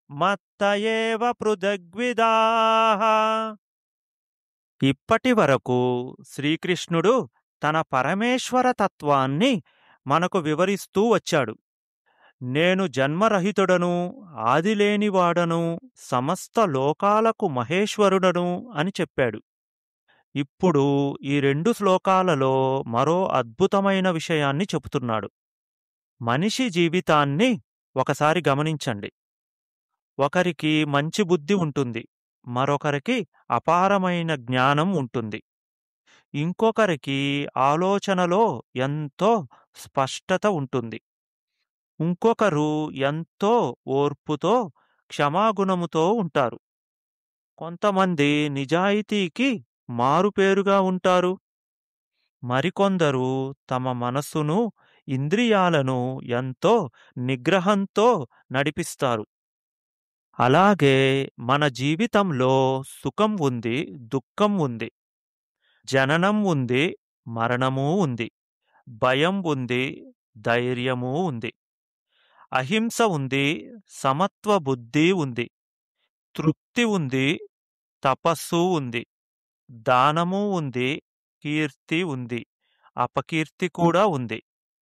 మత్త ఏవ పృథగ్విదాః ఇప్పటి వరకు శ్రీకృష్ణుడు తన పరమేశ్వర తత్వాన్ని మనకు వివరిస్తూ వచ్చాడు నేను జన్మరహితుడను ఆదిలేనివాడను సమస్త లోకాలకు మహేశ్వరుడను అని చెప్పాడు ఇప్పుడు ఈ రెండు శ్లోకాలలో మరో అద్భుతమైన విషయాన్ని చెబుతున్నాడు మనిషి జీవితాన్ని ఒకసారి గమనించండి ఒకరికి మంచి బుద్ధి ఉంటుంది మరొకరికి అపారమైన జ్ఞానం ఉంటుంది ఇంకొకరికి ఆలోచనలో ఎంతో స్పష్టత ఉంటుంది ఇంకొకరు ఎంతో ఓర్పుతో క్షమాగుణముతో ఉంటారు కొంతమంది నిజాయితీకి మారుపేరుగా ఉంటారు మరికొందరు తమ మనస్సును ఇంద్రియాలను ఎంతో నిగ్రహంతో నడిపిస్తారు అలాగే మన జీవితంలో సుఖం ఉంది దుఃఖం ఉంది జననం ఉంది మరణమూ ఉంది భయం ఉంది ధైర్యమూ ఉంది అహింస ఉంది సమత్వ బుద్ధి ఉంది తృప్తి ఉంది తపస్సు ఉంది దానము ఉంది కీర్తి ఉంది అపకీర్తి కూడా ఉంది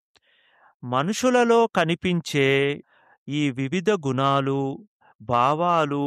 మనుషులలో కనిపించే ఈ వివిధ గుణాలు భావాలు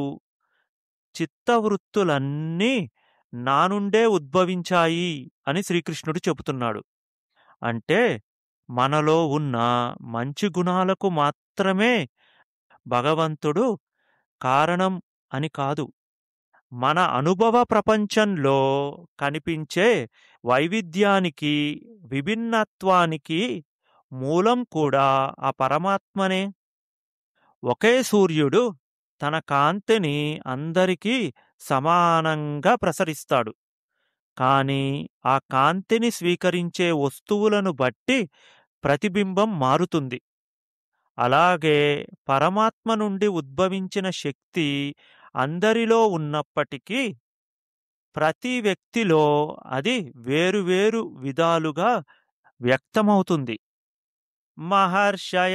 చిత్తవృత్తులన్నీ నా నుండే ఉద్భవించాయి అని శ్రీకృష్ణుడు చెబుతున్నాడు అంటే మనలో ఉన్న మంచి గుణాలకు మాత్రమే భగవంతుడు కారణం అని కాదు మన అనుభవ ప్రపంచంలో కనిపించే వైవిధ్యానికి విభిన్నత్వానికి మూలం కూడా ఆ పరమాత్మనే ఒకే సూర్యుడు తన కాంతిని అందరికీ సమానంగా ప్రసరిస్తాడు కాని ఆ కాంతిని స్వీకరించే వస్తువులను బట్టి ప్రతిబింబం మారుతుంది అలాగే పరమాత్మ నుండి ఉద్భవించిన శక్తి అందరిలో ఉన్నప్పటికీ ప్రతి వ్యక్తిలో అది వేరువేరు విధాలుగా వ్యక్తమవుతుంది మహర్షయ